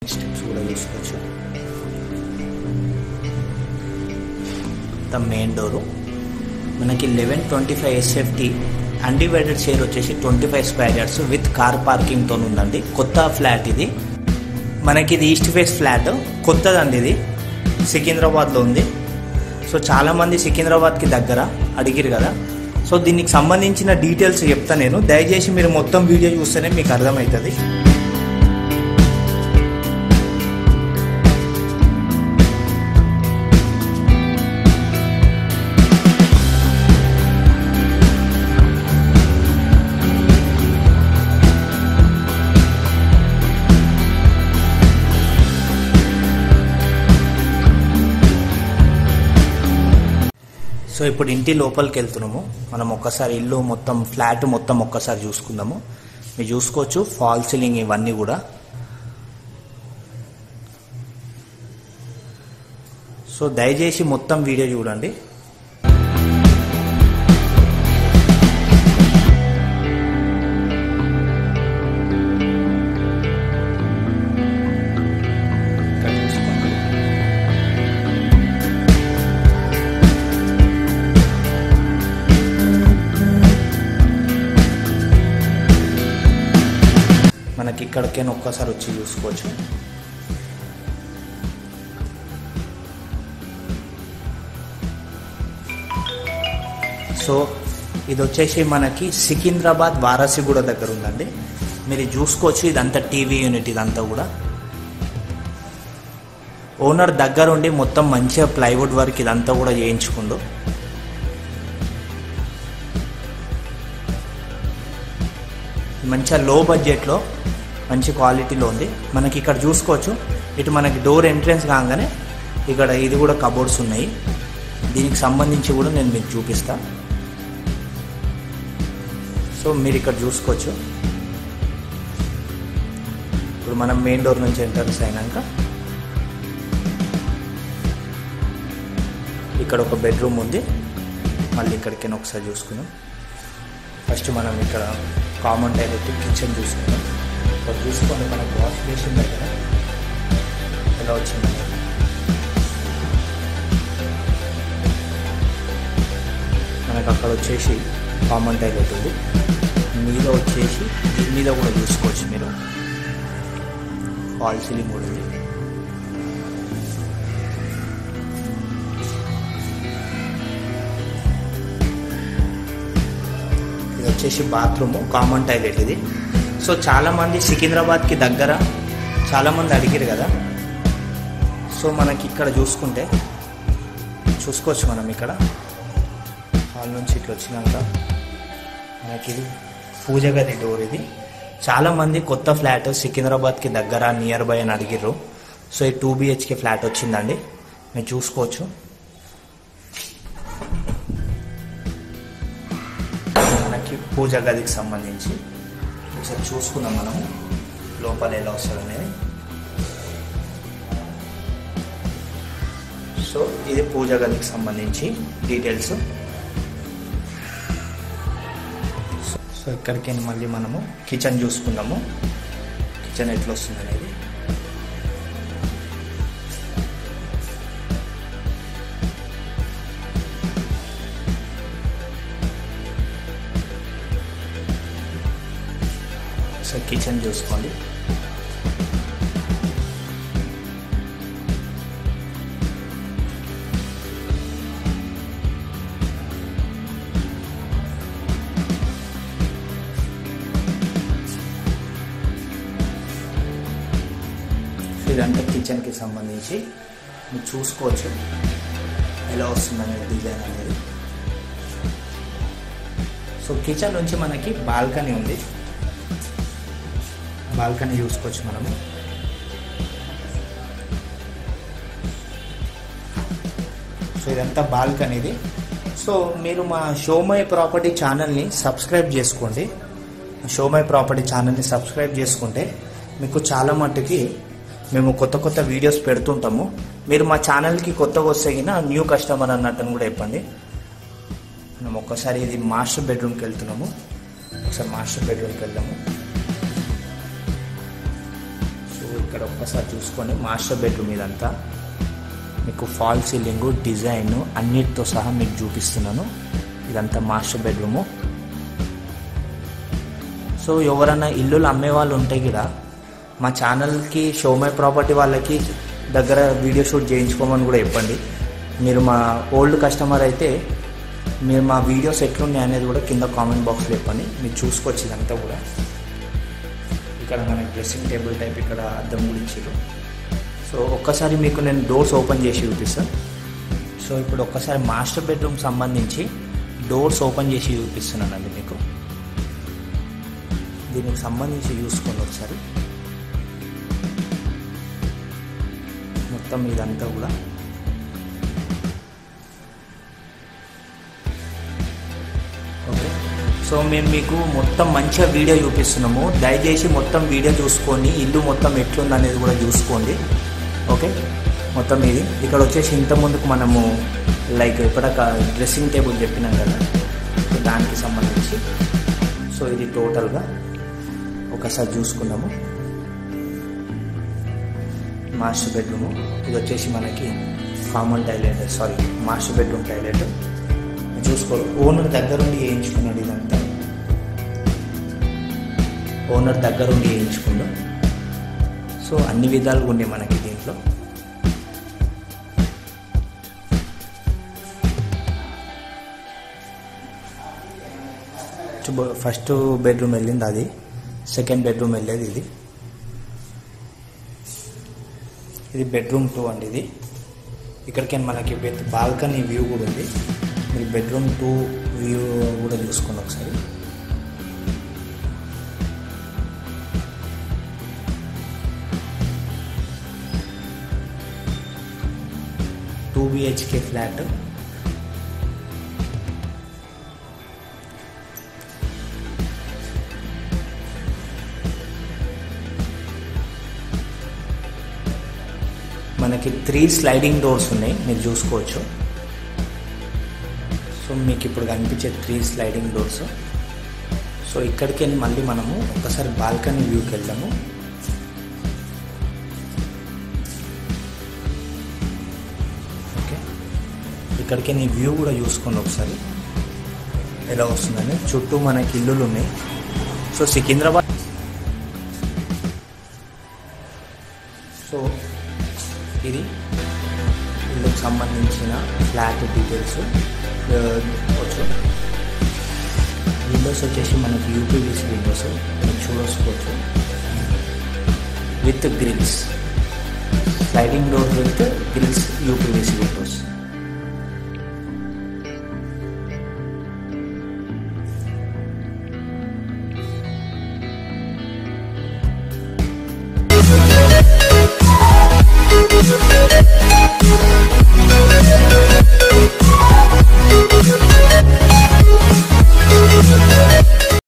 Steps కూడా చూసుకోవచ్చు the main door మనకి eleven twenty five SFT undivided share వచ్చేసి twenty five square yards with car పార్కింగ్తో ఉందండి కొత్త ఫ్లాట్ ఇది మనకి ఇది ఈస్ట్ ఫేస్ ఫ్లాట్ కొత్తదండి ఇది సికింద్రాబాద్లో ఉంది సో చాలామంది సికింద్రాబాద్కి దగ్గర అడిగిరు కదా సో దీనికి సంబంధించిన డీటెయిల్స్ చెప్తా నేను దయచేసి మీరు మొత్తం వీడియో చూస్తేనే మీకు అర్థమవుతుంది సో ఇప్పుడు ఇంటి లోపలికి వెళ్తున్నాము మనం ఒక్కసారి ఇల్లు మొత్తం ఫ్లాట్ మొత్తం ఒక్కసారి చూసుకుందాము మీరు చూసుకోవచ్చు ఫాల్ సీలింగ్ ఇవన్నీ కూడా సో దయచేసి మొత్తం వీడియో చూడండి ఇక్కడ చూసుకోండి. మనకి ఇక్కడికైనా ఒక్కసారి వచ్చి చూసుకోవచ్చు సో ఇది వచ్చేసి మనకి సికింద్రాబాద్ వారాసిగూడ దగ్గర ఉందండి మీరు ఇది చూసుకోవచ్చు ఇదంతా టీవీ యూనిట్ ఇదంతా కూడా ఓనర్ దగ్గర ఉండి మొత్తం మంచిగా ప్లైవుడ్ వర్క్ ఇదంతా కూడా చేయించుకుండు మంచిగా లో బడ్జెట్లో మంచి క్వాలిటీలో ఉంది మనకి ఇక్కడ చూసుకోవచ్చు ఇటు మనకి డోర్ ఎంట్రన్స్ కాగానే ఇక్కడ ఇది కూడా కబోర్డ్స్ ఉన్నాయి దీనికి సంబంధించి కూడా నేను మీకు చూపిస్తా సో మీరు ఇక్కడ చూసుకోవచ్చు ఇప్పుడు మనం మెయిన్ డోర్ నుంచి ఎంట్రన్స్ అయినాక ఇక్కడ ఒక బెడ్రూమ్ ఉంది మళ్ళీ ఇక్కడికైనా ఒకసారి చూసుకుందాం ఫస్ట్ మనం ఇక్కడ కామన్ టాయిలెట్ కిచెన్ చూసుకుందాం ఇక్కడ చూసుకోండి మనకు వాష్ బేసిన్ దగ్గర ఎలా వచ్చింది మనకు అక్కడ వచ్చేసి కామన్ టాయిలెట్ ఉంది మీద వచ్చేసి దీని మీద కూడా చూసుకోవచ్చు మీరు ఫాల్ సీలింగ్ కూడా ఉంది ఇది వచ్చేసి బాత్రూమ్ కామన్ టాయిలెట్ ఇది సో చాలామంది సికింద్రాబాద్కి దగ్గర చాలామంది అడిగారు కదా సో మనకి ఇక్కడ చూసుకుంటే చూసుకోవచ్చు మనం ఇక్కడ హాల్ నుంచి ఇట్లా వచ్చినాక మనకి ఇది పూజ గది డోర్ ఇది చాలామంది కొత్త ఫ్లాట్ సికింద్రాబాద్కి దగ్గర నియర్ బై అని అడిగిర్రు సో ఈ టూ బిహెచ్కే ఫ్లాట్ వచ్చిందండి మీరు చూసుకోవచ్చు మనకి పూజ గదికి సంబంధించి ఒకసారి చూసుకుందాం మనం లోపల ఎలా వస్తుంది అనేది సో ఇది పూజ గదికి సంబంధించి డీటెయిల్స్ సో ఇక్కడికి మళ్ళీ మనము కిచెన్ చూసుకుందాము కిచెన్ ఎట్లా వస్తుంది అనేది సో కిచెన్ చూసుకోండి సో ఇదంతా కిచెన్కి సంబంధించి మీరు చూసుకోవచ్చు ఎలా వస్తుందనేది డిజైన్ అనేది సో కిచెన్ నుంచి మనకి బాల్కనీ ఉంది బాల్కనీ చూసుకోవచ్చు మనము సో ఇదంతా బాల్కనీది సో మీరు మా షోమై ప్రాపర్టీ ఛానల్ని సబ్స్క్రైబ్ చేసుకోండి షోమై ప్రాపర్టీ ఛానల్ని సబ్స్క్రైబ్ చేసుకుంటే మీకు చాలా మట్టుకి మేము కొత్త కొత్త వీడియోస్ పెడుతుంటాము మీరు మా ఛానల్కి కొత్తగా వస్తే గిన న్యూ కస్టమర్ అన్నట్టు కూడా చెప్పండి మనం ఒక్కసారి ఇది మాస్టర్ బెడ్రూమ్కి వెళ్తున్నాము ఒకసారి మాస్టర్ బెడ్రూమ్కి వెళ్దాము సో ఇక్కడ ఇక్కడ ఒక్కసారి చూసుకొని మాస్టర్ బెడ్రూమ్ ఇదంతా మీకు ఫాల్ సీలింగ్ డిజైన్ అన్నిటితో సహా మీకు చూపిస్తున్నాను ఇదంతా మాస్టర్ బెడ్రూము సో ఎవరైనా ఇల్లులు అమ్మే వాళ్ళు ఉంటే కూడా మా ఛానల్కి షో మై ప్రాపర్టీ వాళ్ళకి దగ్గర వీడియో షూట్ చేయించుకోమని కూడా చెప్పండి మీరు మా ఓల్డ్ కస్టమర్ అయితే మీరు మా వీడియోస్ ఎట్లున్నాయి అనేది కూడా కింద కామెంట్ బాక్స్లో చెప్పండి మీరు చూసుకోవచ్చు ఇదంతా కూడా ఇక్కడ మనకి డ్రెస్సింగ్ టేబుల్ టైప్ ఇక్కడ అద్దం కూడా ఇచ్చారు సో ఒక్కసారి మీకు నేను డోర్స్ ఓపెన్ చేసి చూపిస్తాను సో ఇప్పుడు ఒక్కసారి మాస్టర్ బెడ్రూమ్ సంబంధించి డోర్స్ ఓపెన్ చేసి చూపిస్తున్నానండి మీకు దీనికి సంబంధించి చూసుకోండి ఒకసారి మొత్తం ఇదంతా కూడా ఓకే సో మేము మీకు మొత్తం మంచిగా వీడియో చూపిస్తున్నాము దయచేసి మొత్తం వీడియో చూసుకొని ఇల్లు మొత్తం ఎట్లుంది అనేది కూడా చూసుకోండి ఓకే మొత్తం ఇది ఇక్కడ వచ్చేసి ఇంత ముందుకు మనము లైక్ ఇప్పటిక డ్రెస్సింగ్ టేబుల్ చెప్పినాం కదా సో దానికి సంబంధించి సో ఇది టోటల్గా ఒకసారి చూసుకున్నాము మాస్టర్ బెడ్రూము ఇది వచ్చేసి మనకి common toilet sorry master bedroom toilet చూసుకో ఓనర్ దగ్గరుండి వేయించుకున్నాడు ఇదంతా ఓనర్ దగ్గరుండి వేయించుకున్నాడు సో అన్ని విధాలుగా ఉండే మనకి దీంట్లో ఫస్ట్ బెడ్రూమ్ వెళ్ళింది అది సెకండ్ బెడ్రూమ్ వెళ్ళేది ఇది ఇది బెడ్రూమ్ టూ అండి ఇది ఇక్కడికి మనకి బాల్కనీ వ్యూ కూడా ఉంది మీరు బెడ్రూమ్ టూ వ్యూ కూడా చూసుకోండి ఒకసారి టూ బిహెచ్కే ఫ్లాట్ మనకి త్రీ స్లైడింగ్ డోర్స్ ఉన్నాయి మీరు చూసుకోవచ్చు సో మీకు ఇప్పుడు కనిపించే త్రీ స్లైడింగ్ డోర్స్ సో ఇక్కడికి వెళ్ళి మళ్ళీ మనము ఒకసారి బాల్కనీ వ్యూకి వెళ్దాము ఓకే ఇక్కడికి నీ వ్యూ కూడా చూసుకోండి ఒకసారి ఎలా వస్తుందని చుట్టూ మనకి ఇల్లులు ఉన్నాయి సో సికింద్రాబాద్ సో ఇది ఇల్లుకు సంబంధించిన ఫ్లాట్ డీటెయిల్స్ వచ్చు విండోస్ వచ్చేసి మనకి యూపీవీసీ విండోస్ మీరు చూడొచ్చుకోవచ్చు with grills sliding door with grills UPVC Windows